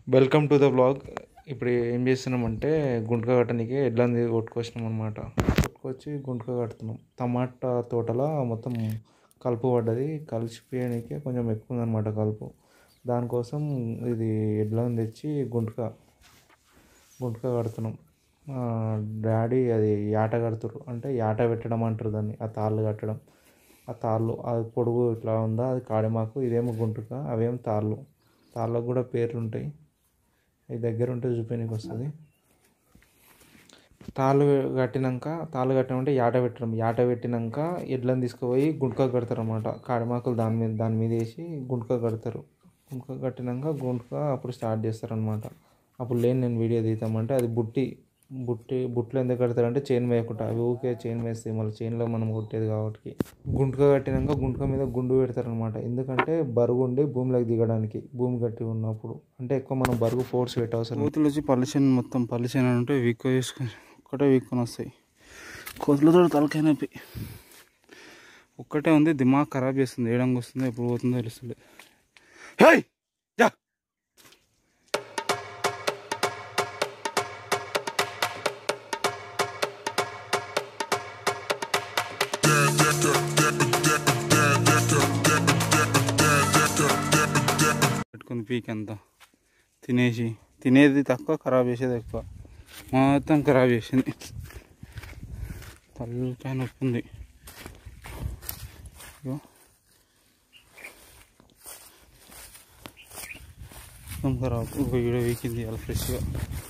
Welcome to the blog ఇప్పుడు ఏం చేస్తున్నామంటే గుంటక కట్టడానికి ఎడ్లని కొట్టుకొచ్చినాం అనమాట కొట్టుకొచ్చి గుంటక కడుతున్నాం టమాటా తోటలో మొత్తం కలుపు పడ్డది కలిసిపోయడానికి కొంచెం ఎక్కువ ఉందన్నమాట కలుపు దానికోసం ఇది ఎడ్లను తెచ్చి గుంటక గుంటక కడుతున్నాం ఆ, డాడీ అది యాట కడుతురు అంటే యాట పెట్టడం అంటారు దాన్ని ఆ తాళ్ళు కట్టడం ఆ తాళ్ళు అది పొడుగు ఇట్లా ఉందా అది కాడమాకు ఇదేమో గుంటుక అవేమో తాళ్ళు తాళ్ళకు కూడా పేర్లు ఉంటాయి అవి దగ్గర ఉంటే చూపించడానికి వస్తుంది తాళ్ళు కట్టినాక తాళ్ళు కట్టినామంటే యాట పెట్టడం యాట పెట్టినాక ఎడ్లను తీసుకుపోయి గుంటక కడతారు అనమాట కాడమాకులు దాని మీద దాని మీద వేసి గుంటక కడతారు గుంటక కట్టినాక గుంటక అప్పుడు స్టార్ట్ చేస్తారు అనమాట అప్పుడు లేని నేను వీడియో తీద్దామంటే అది బుట్టి బుట్టి బుట్టలు ఎందుకు కడతారంటే చైన్ వేయకుండా అవి ఊకే చైన్ వేస్తాయి మళ్ళీ చైన్లో మనం కొట్టేది కాబట్టి గుంటక కట్టినాక గుంటక మీద గుండు పెడతారనమాట ఎందుకంటే బరువు ఉండి భూమిలోకి దిగడానికి భూమి గట్టి ఉన్నప్పుడు అంటే ఎక్కువ మనం బరువు ఫోర్స్ పెట్టవసరం కోతులు వచ్చి పల్లిచేను మొత్తం పల్లిచేను ఉంటే వీక్ వేసుకొని ఒక్కటే వీక్కొని వస్తాయి కోతులతో తలకాయ నొప్పి ఒక్కటే ఉంది దిమాగ్ ఖరాబ్ చేస్తుంది ఏడంగా వస్తుందో ఎప్పుడు పోతుందో తెలుస్తుంది హే జా పెట్టుకుంది పీక్ అంతా తినేసి తినేది తక్కువ ఖరాబ్ చేసేది ఎక్కువ మొత్తం ఖరాబ్ చేసింది తలకాయ నొప్పి ఉంది ఇగో. మొత్తం ఖరాబ్ ఒక వీడియో వీకింది అలా ఫ్రెష్గా